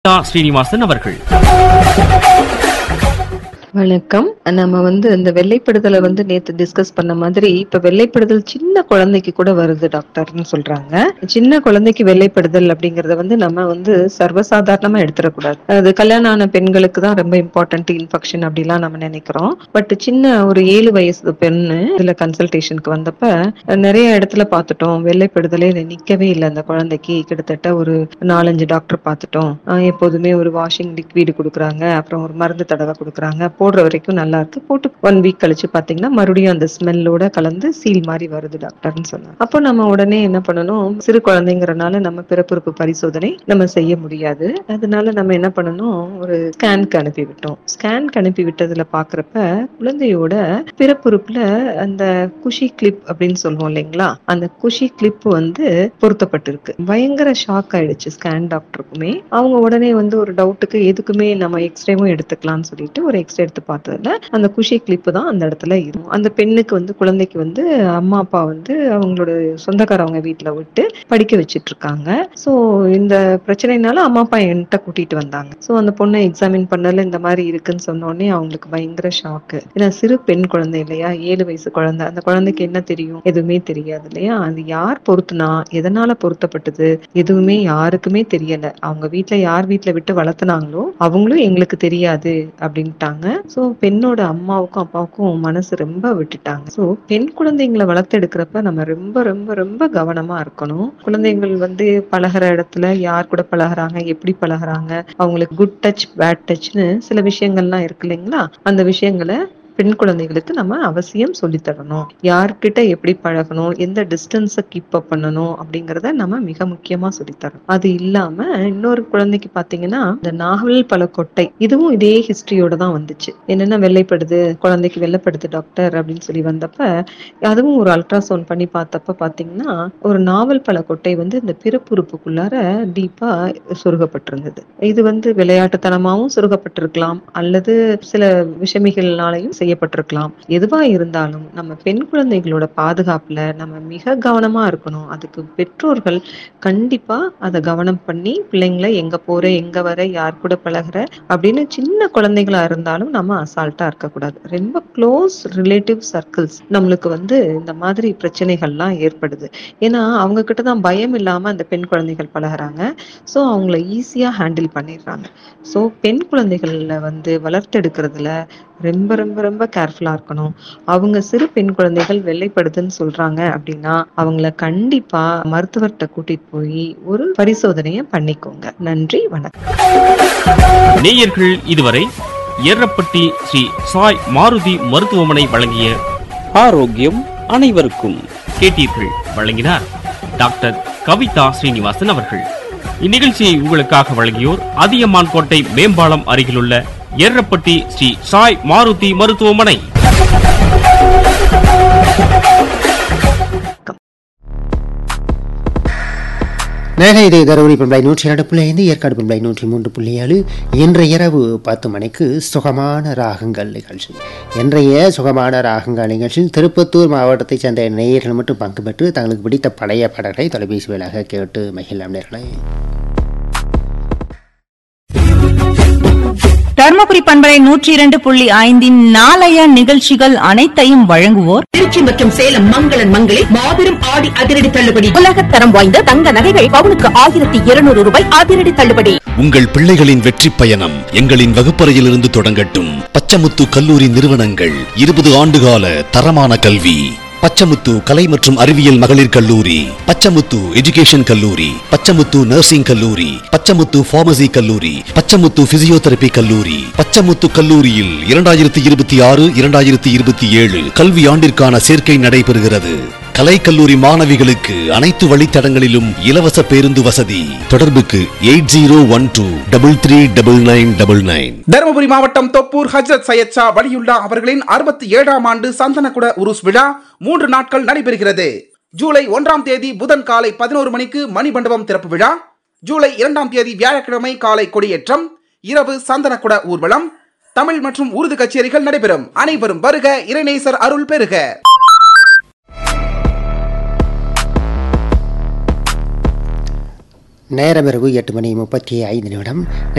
கவிதா ஸ்ரீனிவாசன் அவர்கள் வணக்கம் நம்ம வந்து இந்த வெள்ளைப்படுதலை வந்து நேத்து டிஸ்கஸ் பண்ண மாதிரி இப்ப வெள்ளைப்படுதல் சின்ன குழந்தைக்கு கூட வருது டாக்டர்னு சொல்றாங்க சின்ன குழந்தைக்கு வெள்ளைப்படுதல் அப்படிங்கறத வந்து நம்ம வந்து சர்வசாதாரணமா எடுத்துடக்கூடாது அது கல்யாணம் ஆன பெண்களுக்கு தான் ரொம்ப இம்பார்ட்டன்ட் இன்ஃபெக்ஷன் அப்படிலாம் நம்ம நினைக்கிறோம் பட் சின்ன ஒரு ஏழு வயசு பெண்ணு இதுல கன்சல்டேஷனுக்கு வந்தப்ப நிறைய இடத்துல பார்த்துட்டோம் வெள்ளைப்படுதலே நிக்கவே இல்லை அந்த குழந்தைக்கு கிட்டத்தட்ட ஒரு நாலஞ்சு டாக்டர் பார்த்துட்டோம் ஆஹ் எப்போதுமே ஒரு வாஷிங் லிக்விடு கொடுக்குறாங்க அப்புறம் ஒரு மருந்து தடவை கொடுக்குறாங்க போடுற வரைக்கும் நல்லா இருக்கு போட்டு ஒன் வீக் கழிச்சு பாத்தீங்கன்னா மறுபடியும் அந்த ஸ்மெல்லோட கலந்து சீல் மாதிரி வருது டாக்டர்னு சொன்னாங்க அப்போ நம்ம உடனே என்ன பண்ணணும் சிறு குழந்தைங்கிறனால நம்ம பிறப்புறுப்பு பரிசோதனை நம்ம செய்ய முடியாது அதனால நம்ம என்ன பண்ணணும் ஒரு ஸ்கேனுக்கு அனுப்பி விட்டோம் ஸ்கேனுக்கு அனுப்பி விட்டதுல பாக்குறப்ப குழந்தையோட பிறப்புறுப்புல அந்த குஷி கிளிப் அப்படின்னு சொல்லுவோம் இல்லைங்களா அந்த குஷி கிளிப் வந்து பொருத்தப்பட்டிருக்கு பயங்கர ஷாக் ஆயிடுச்சு ஸ்கேன் டாக்டருக்குமே அவங்க உடனே வந்து ஒரு டவுட்டுக்கு எதுக்குமே நம்ம எக்ஸ்ரேவும் எடுத்துக்கலாம்னு சொல்லிட்டு ஒரு எக்ஸ்ரே எடுத்து பார்த்ததுல அந்த குஷி கிளிப்பு தான் அந்த இடத்துல இருக்கும் அந்த பெண்ணுக்கு வந்து குழந்தைக்கு வந்து அம்மா அப்பா வந்து அவங்களோட சொந்தக்காரவங்க வீட்டுல விட்டு படிக்க வச்சிட்டு இருக்காங்க சோ இந்த பிரச்சனைனால அம்மா அப்பா என்கிட்ட கூட்டிட்டு வந்தாங்க சோ அந்த பொண்ணை எக்ஸாமின் பண்ணல இந்த மாதிரி இருக்குன்னு சொன்ன உடனே அவங்களுக்கு பயங்கர ஷாக்கு ஏன்னா சிறு பெண் குழந்தை இல்லையா ஏழு வயசு குழந்தை அந்த குழந்தைக்கு என்ன தெரியும் எதுவுமே தெரியாது இல்லையா அது யார் பொருத்துனா எதனால பொருத்தப்பட்டது எதுவுமே யாருக்குமே தெரியல அவங்க வீட்ல யார் வீட்ல விட்டு வளர்த்துனாங்களோ அவங்களும் எங்களுக்கு தெரியாது அப்படின்ட்டாங்க சோ பெண்ணோட அம்மாவுக்கும் அப்பாவுக்கும் மனசு ரொம்ப விட்டுட்டாங்க சோ பெண் குழந்தைங்களை வளர்த்தெடுக்கிறப்ப நம்ம ரொம்ப ரொம்ப ரொம்ப கவனமா இருக்கணும் குழந்தைகள் வந்து பழகுற இடத்துல யார் கூட பழகுறாங்க எப்படி பழகுறாங்க அவங்களுக்கு குட் டச் பேட் டச்னு சில விஷயங்கள்லாம் இருக்கு இல்லைங்களா அந்த விஷயங்களை பெண் குழந்தைகளுக்கு நம்ம அவசியம் சொல்லித் தரணும் யார்கிட்ட எப்படி பழகணும் எந்த டிஸ்டன்ஸை கீப் அப் பண்ணணும் அப்படிங்கறத நம்ம மிக முக்கியமா சொல்லித் தரணும் அது இல்லாம இன்னொரு குழந்தைக்கு பாத்தீங்கன்னா இந்த நாவல் பல கொட்டை இதுவும் இதே ஹிஸ்டரியோட தான் வந்துச்சு என்னென்ன வெள்ளைப்படுது குழந்தைக்கு வெள்ளைப்படுது டாக்டர் அப்படின்னு சொல்லி வந்தப்ப அதுவும் ஒரு அல்ட்ராசவுண்ட் பண்ணி பார்த்தப்ப பாத்தீங்கன்னா ஒரு நாவல் பல கொட்டை வந்து இந்த பிறப்புறுப்புக்குள்ளார டீப்பா சொருகப்பட்டிருந்தது இது வந்து விளையாட்டுத்தனமாவும் சொருகப்பட்டிருக்கலாம் அல்லது சில விஷமிகள்னாலையும் செய்யப்பட்டிருக்கலாம் எதுவா இருந்தாலும் நம்ம பெண் குழந்தைகளோட பாதுகாப்புல நம்ம மிக கவனமா இருக்கணும் அதுக்கு பெற்றோர்கள் கண்டிப்பா அதை கவனம் பண்ணி பிள்ளைங்களை எங்க போற எங்க வர யார் கூட பழகுற அப்படின்னு சின்ன குழந்தைகளா இருந்தாலும் நம்ம அசால்ட்டா இருக்கக்கூடாது ரொம்ப க்ளோஸ் ரிலேட்டிவ் சர்க்கிள்ஸ் நம்மளுக்கு வந்து இந்த மாதிரி பிரச்சனைகள்லாம் ஏற்படுது ஏன்னா அவங்க கிட்ட தான் பயம் இல்லாம அந்த பெண் குழந்தைகள் பழகுறாங்க ஸோ அவங்கள ஈஸியா ஹேண்டில் பண்ணிடுறாங்க ஸோ பெண் குழந்தைகள்ல வந்து வளர்த்தெடுக்கிறதுல ரொம்ப ரொம்ப ரொம்ப கேர்ஃபுல்லா இருக்கணும் அவங்க சிறு பெண் குழந்தைகள் வெள்ளைப்படுதுன்னு சொல்றாங்க அப்படின்னா அவங்கள கண்டிப்பா மருத்துவர்கிட்ட கூட்டிட்டு போய் ஒரு பரிசோதனையை பண்ணிக்கோங்க நன்றி வணக்கம் நேயர்கள் இதுவரை எர்ரப்பட்டி ஸ்ரீ சாய் மாருதி மருத்துவமனை வழங்கிய ஆரோக்கியம் அனைவருக்கும் கேட்டீர்கள் வழங்கினார் டாக்டர் கவிதா ஸ்ரீனிவாசன் அவர்கள் இந்நிகழ்ச்சியை உங்களுக்காக வழங்கியோர் அதியமான் கோட்டை மேம்பாலம் அருகிலுள்ள எர்ரப்பட்டி ஸ்ரீ சாய் மாருதி மருத்துவமனை நேர இது தருமபுரி பண்பலை நூற்றி இரண்டு புள்ளி ஐந்து ஏற்காடு பண்பலை நூற்றி மூன்று புள்ளி ஏழு இன்றைய இரவு பத்து மணிக்கு சுகமான ராகங்கள் நிகழ்ச்சி இன்றைய சுகமான ராகங்கள் நிகழ்ச்சியில் திருப்பத்தூர் மாவட்டத்தைச் சேர்ந்த நேயர்கள் மட்டும் பங்கு பெற்று தங்களுக்கு பிடித்த பழைய பாடல்களை தொலைபேசி வழியாக கேட்டு மகிழலாம் நேர்களை தர்மபுரி பண்பலை நூற்றி இரண்டு புள்ளி ஐந்தின் நாளைய நிகழ்ச்சிகள் அனைத்தையும் வழங்குவோர் திருச்சி மற்றும் சேலம் மங்களன் மங்களில் மாபெரும் ஆடி அதிரடி தள்ளுபடி உலகத் தரம் வாய்ந்த தங்க நகைகள் பவுனுக்கு ஆயிரத்தி இருநூறு ரூபாய் அதிரடி தள்ளுபடி உங்கள் பிள்ளைகளின் வெற்றி பயணம் எங்களின் வகுப்பறையிலிருந்து தொடங்கட்டும் பச்சமுத்து கல்லூரி நிறுவனங்கள் இருபது ஆண்டுகால தரமான கல்வி பச்சமுத்து கலை மற்றும் அறிவியல் மகளிர் கல்லூரி பச்சமுத்து எஜுகேஷன் கல்லூரி பச்சமுத்து நர்சிங் கல்லூரி பச்சமுத்து பார்மசி கல்லூரி பச்சமுத்து பிசியோதெரபி கல்லூரி பச்சமுத்து கல்லூரியில் இரண்டாயிரத்தி இருபத்தி ஆறு இரண்டாயிரத்தி இருபத்தி ஏழு கல்வி ஆண்டிற்கான சேர்க்கை நடைபெறுகிறது கலைக்கல்லூரி மாணவிகளுக்கு அனைத்து வழித்தடங்களிலும் இலவச பேருந்து வசதி தொடர்புக்கு eight zero one two double three double nine double nine Dharmapuri மாவட்டம் தொப்பூர் ஹஜ்ரத் சையத் ஷா வலியுல்லா அவர்களின் அறுபத்தி ஏழாம் ஆண்டு சந்தனக்குட உருஸ் விழா மூன்று நாட்கள் நடைபெறுகிறது ஜூலை ஒன்றாம் தேதி புதன் காலை பதினோரு மணிக்கு மணிமண்டபம் திறப்பு விழா ஜூலை இரண்டாம் தேதி வியாழக்கிழமை காலை கொடியேற்றம் இரவு சந்தனக்குட ஊர்வலம் தமிழ் மற்றும் உருது கச்சேரிகள் நடைபெறும் அனைவரும் வருக இறைநேசர் அருள் பெறுக நேரம் இரவு எட்டு மணி முப்பத்தி ஐந்து நிமிடம்